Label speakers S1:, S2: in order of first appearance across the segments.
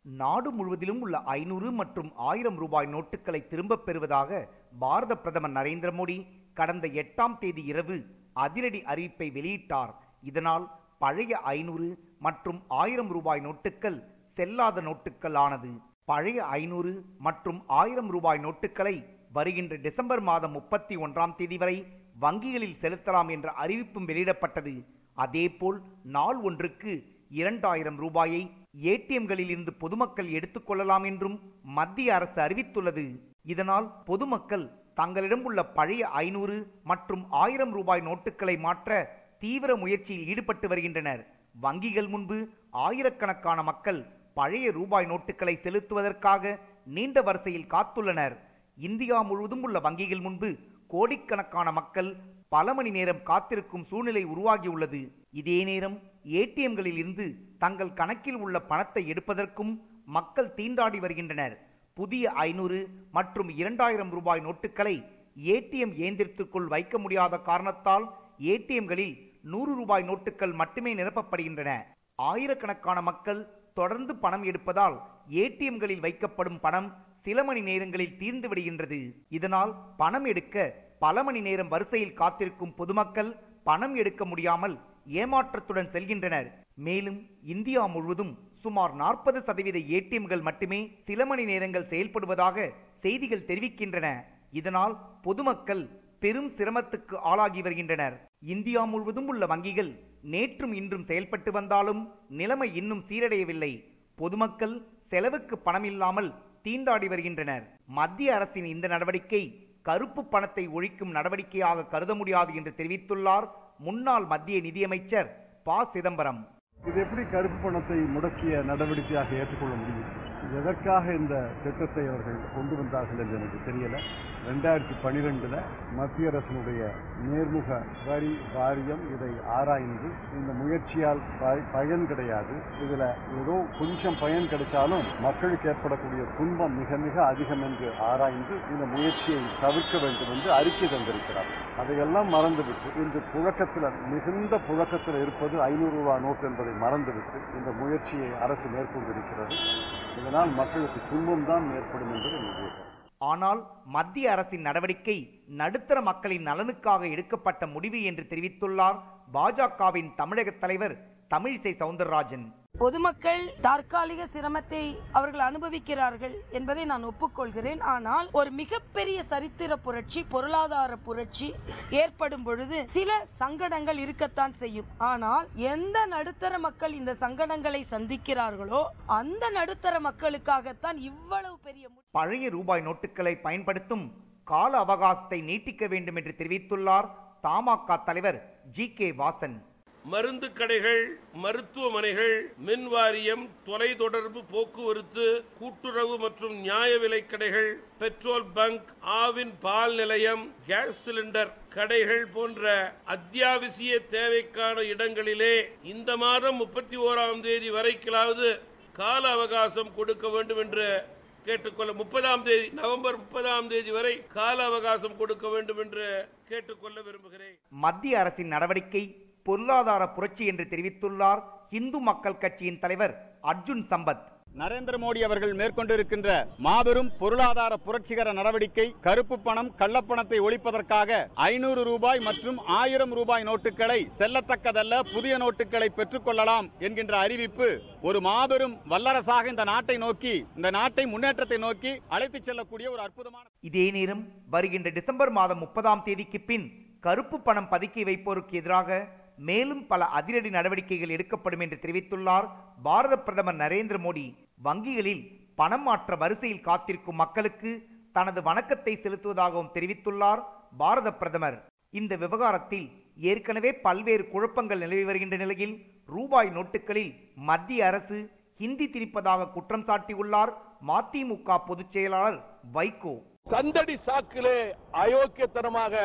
S1: நாடு முழுவதிலும் உள்ள ஐநூறு மற்றும் ஆயிரம் ரூபாய் நோட்டுகளை திரும்பப் பெறுவதாக பாரத பிரதமர் நரேந்திர மோடி கடந்த எட்டாம் தேதி இரவு அதிரடி அறிவிப்பை வெளியிட்டார் இதனால் பழைய ஐநூறு மற்றும் ஆயிரம் ரூபாய் நோட்டுகள் செல்லாத நோட்டுகள் ஆனது பழைய ஐநூறு மற்றும் ஆயிரம் ரூபாய் நோட்டுகளை வருகின்ற டிசம்பர் மாதம் முப்பத்தி ஒன்றாம் தேதி வரை வங்கிகளில் செலுத்தலாம் என்ற அறிவிப்பும் வெளியிடப்பட்டது அதேபோல் நாள் ஒன்றுக்கு இரண்டாயிரம் ரூபாயை ஏடிஎம்களில் இருந்து பொதுமக்கள் எடுத்துக்கொள்ளலாம் என்றும் மத்திய அரசு அறிவித்துள்ளது இதனால் பொதுமக்கள் தங்களிடம் உள்ள பழைய ஐநூறு மற்றும் ஆயிரம் ரூபாய் நோட்டுகளை மாற்ற தீவிர முயற்சியில் ஈடுபட்டு வருகின்றனர் வங்கிகள் முன்பு ஆயிரக்கணக்கான மக்கள் பழைய ரூபாய் நோட்டுகளை செலுத்துவதற்காக நீண்ட வரிசையில் காத்துள்ளனர் இந்தியா முழுவதும் உள்ள வங்கிகள் முன்பு கோடிக்கணக்கான மக்கள் பல மணி நேரம் காத்திருக்கும் சூழ்நிலை உருவாகியுள்ளது இதே நேரம் ஏடிஎம்களில் இருந்து தங்கள் கணக்கில் உள்ள பணத்தை எடுப்பதற்கும் மக்கள் தீண்டாடி வருகின்றனர் புதிய ஐநூறு மற்றும் இரண்டாயிரம் ரூபாய் நோட்டுகளை ஏடிஎம் இயந்திரத்திற்குள் வைக்க முடியாத காரணத்தால் ஏடிஎம்களில் நூறு ரூபாய் நோட்டுகள் மட்டுமே நிரப்பப்படுகின்றன ஆயிரக்கணக்கான மக்கள் தொடர்ந்து பணம் எடுப்பதால் ஏடிஎம்களில் வைக்கப்படும் பணம் சில மணி நேரங்களில் தீர்ந்து விடுகின்றது இதனால் பணம் எடுக்க பல மணி நேரம் வரிசையில் காத்திருக்கும் பொதுமக்கள் பணம் எடுக்க முடியாமல் ஏமாற்றத்துடன் செல்கின்றனர் மேலும் இந்தியா முழுவதும் சுமார் நாற்பது சதவீத ஏடிஎம்கள் மட்டுமே சில மணி நேரங்கள் செயல்படுவதாக செய்திகள் தெரிவிக்கின்றன இதனால் பொதுமக்கள் பெரும் சிரமத்துக்கு ஆளாகி வருகின்றனர் இந்தியா முழுவதும் உள்ள வங்கிகள் நேற்றும் இன்றும் செயல்பட்டு வந்தாலும் நிலைமை இன்னும் சீரடையவில்லை பொதுமக்கள் செலவுக்கு பணம் இல்லாமல் தீண்டாடி வருகின்றனர் மத்திய அரசின் இந்த நடவடிக்கை கருப்பு பணத்தை ஒழிக்கும் நடவடிக்கையாக கருத முடியாது என்று தெரிவித்துள்ளார் முன்னாள் மத்திய நிதியமைச்சர் ப சிதம்பரம்
S2: இது எப்படி கருப்பு பணத்தை முடக்கிய நடவடிக்கையாக ஏற்றுக்கொள்ள முடியும் எதற்காக இந்த திட்டத்தை அவர்கள் கொண்டு வந்தார்கள் என்று எனக்கு தெரியல ரெண்டாயிரத்தி பனிரெண்டுல மத்திய அரசினுடைய நேர்முக வரி வாரியம் இதை ஆராய்ந்து இந்த முயற்சியால் ப- பயன் கிடையாது இதுல ஏதோ கொஞ்சம் பயன் கிடைச்சாலும் மக்களுக்கு ஏற்படக்கூடிய துன்பம் மிக மிக அதிகம் என்று ஆராய்ந்து இந்த முயற்சியை தவிர்க்க வேண்டும் என்று அறிக்கை தந்திருக்கிறார் அதையெல்லாம் மறந்துவிட்டு இன்று புழக்கத்தில் மிகுந்த புழக்கத்தில் இருப்பது ஐநூறு ரூபாய் நோட்டு என்பதை மறந்துவிட்டு இந்த முயற்சியை அரசு மேற்கொண்டிருக்கிறது இதனால் மக்களுக்கு துன்பம் தான் ஏற்படும் என்பது என்னுடைய கருத்து.
S1: ஆனால் மத்திய அரசின் நடவடிக்கை நடுத்தர மக்களின் நலனுக்காக எடுக்கப்பட்ட முடிவு என்று தெரிவித்துள்ளார் பாஜகவின் தமிழக தலைவர் தமிழிசை சவுந்தரராஜன்
S3: பொதுமக்கள் தற்காலிக சிரமத்தை அவர்கள் அனுபவிக்கிறார்கள் என்பதை நான் ஒப்புக்கொள்கிறேன் ஆனால் ஒரு மிகப்பெரிய சரித்திர புரட்சி பொருளாதார புரட்சி ஏற்படும் பொழுது சில சங்கடங்கள் இருக்கத்தான் செய்யும் ஆனால் எந்த நடுத்தர மக்கள் இந்த சங்கடங்களை சந்திக்கிறார்களோ அந்த நடுத்தர மக்களுக்காகத்தான் இவ்வளவு பெரிய மு-
S1: பழைய ரூபாய் நோட்டுகளை பயன்படுத்தும் கால அவகாசத்தை நீட்டிக்க வேண்டும் என்று தெரிவித்துள்ளார் தமாக தலைவர் ஜி கே வாசன்
S4: மருந்து கடைகள் மருத்துவமனைகள் மின் வாரியம் தொலைத்தொடர்பு போக்குவரத்து கூட்டுறவு மற்றும் நியாய விலைக் கடைகள் பெட்ரோல் பங்க் ஆவின் பால் நிலையம் கேஸ் சிலிண்டர் கடைகள் போன்ற அத்தியாவசிய தேவைக்கான இடங்களிலே இந்த மாதம் முப்பத்தி ஓராம் தேதி வரைக்கிலாவது கால அவகாசம் கொடுக்க வேண்டும் என்று கேட்டுக்கொள்ள முப்பதாம் தேதி நவம்பர் முப்பதாம் தேதி வரை கால அவகாசம் கொடுக்க வேண்டும் என்று கேட்டுக்கொள்ள விரும்புகிறேன்
S1: மத்திய அரசின் நடவடிக்கை பொருளாதார புரட்சி என்று தெரிவித்துள்ளார் இந்து மக்கள் கட்சியின் தலைவர் அர்ஜுன் சம்பத்
S5: நரேந்திர மோடி அவர்கள் மேற்கொண்டிருக்கின்ற மாபெரும் பொருளாதார புரட்சிகர நடவடிக்கை கருப்பு பணம் கள்ளப்பணத்தை ஒழிப்பதற்காக ஐநூறு ரூபாய் மற்றும் ஆயிரம் ரூபாய் நோட்டுகளை செல்லத்தக்கதல்ல புதிய நோட்டுகளை பெற்றுக்கொள்ளலாம் என்கின்ற அறிவிப்பு ஒரு மாபெரும் வல்லரசாக இந்த நாட்டை நோக்கி இந்த நாட்டை முன்னேற்றத்தை நோக்கி அழைத்துச் செல்லக்கூடிய ஒரு அற்புதமான
S1: இதே நேரம் வருகின்ற டிசம்பர் மாதம் முப்பதாம் தேதிக்கு பின் கருப்பு பணம் பதுக்கி வைப்போருக்கு எதிராக மேலும் பல அதிரடி நடவடிக்கைகள் எடுக்கப்படும் என்று தெரிவித்துள்ளார் பாரத பிரதமர் நரேந்திர மோடி வங்கிகளில் பணம் மாற்ற வரிசையில் காத்திருக்கும் மக்களுக்கு தனது வணக்கத்தை செலுத்துவதாகவும் தெரிவித்துள்ளார் பாரத பிரதமர் இந்த விவகாரத்தில் ஏற்கனவே பல்வேறு குழப்பங்கள் நிலவி வருகின்ற நிலையில் ரூபாய் நோட்டுகளில் மத்திய அரசு ஹிந்தி திணிப்பதாக குற்றம் சாட்டியுள்ளார் மதிமுக பொதுச் செயலாளர் வைகோ
S6: சந்தடி சாக்கிலே அயோக்கியத்தனமாக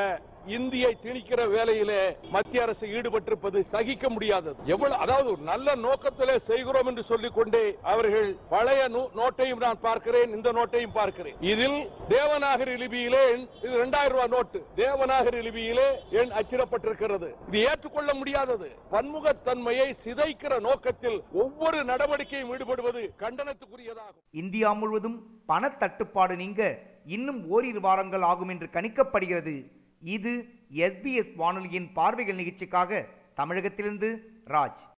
S6: இந்தியை திணிக்கிற வேலையிலே மத்திய அரசு ஈடுபட்டிருப்பது சகிக்க முடியாதது எவ்வளவு அதாவது ஒரு நல்ல நோக்கத்திலே செய்கிறோம் என்று சொல்லிக் கொண்டே அவர்கள் பழைய நோ- நோட்டையும் நான் பார்க்கிறேன் இந்த நோட்டையும் பார்க்கிறேன் இதில் தேவநாகரி லிபியிலே எண்- இது இரண்டாயிரம் ரூபாய் நோட்டு தேவநாகரி லிபியிலே எண் அச்சிடப்பட்டிருக்கிறது இது ஏற்றுக்கொள்ள முடியாதது பன்முகத்தன்மையை சிதைக்கிற நோக்கத்தில் ஒவ்வொரு நடவடிக்கையும் ஈடுபடுவது கண்டனத்துக்குரியதாகும்
S1: இந்தியா முழுவதும் பணத்தட்டுப்பாடு நீங்க இன்னும் ஓரிரு வாரங்கள் ஆகும் என்று கணிக்கப்படுகிறது இது எஸ்பிஎஸ் வானொலியின் பார்வைகள் நிகழ்ச்சிக்காக தமிழகத்திலிருந்து ராஜ்